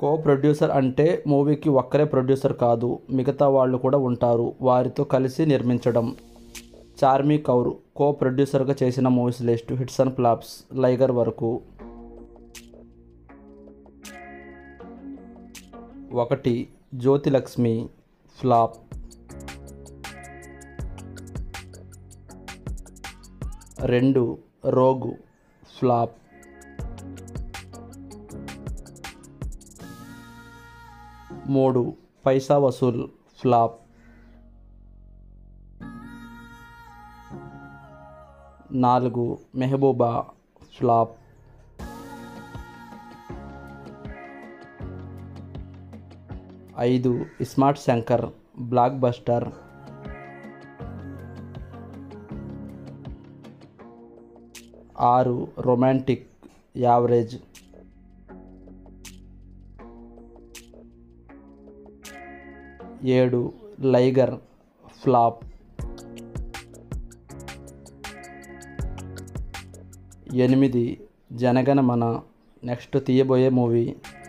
co producer అంటే మూవీకి ఒక్కరే ప్రొడ్యూసర్ కాదు మిగతా వాళ్ళు కూడా ఉంటారు వారితో కలిసి నిర్మించడం చార్మీ కౌర్ కో ప్రొడ్యూసర్గా చేసిన movies list hits and flops Liger వరకు ఒకటి జ్యోతిలక్ష్మి ఫ్లాప్ రెండు రోగు ఫ్లాప్ మూడు పైసా వసూల్ ఫ్లాప్ నాలుగు మెహబూబా ఫ్లాప్ ఐదు స్మార్ట్ శంకర్ బ్లాక్ బస్టర్ ఆరు రొమాంటిక్ యావరేజ్ ఏడు లైగర్ ఫ్లాప్ ఎనిమిది జనగణమన నెక్స్ట్ తీయబోయే మూవీ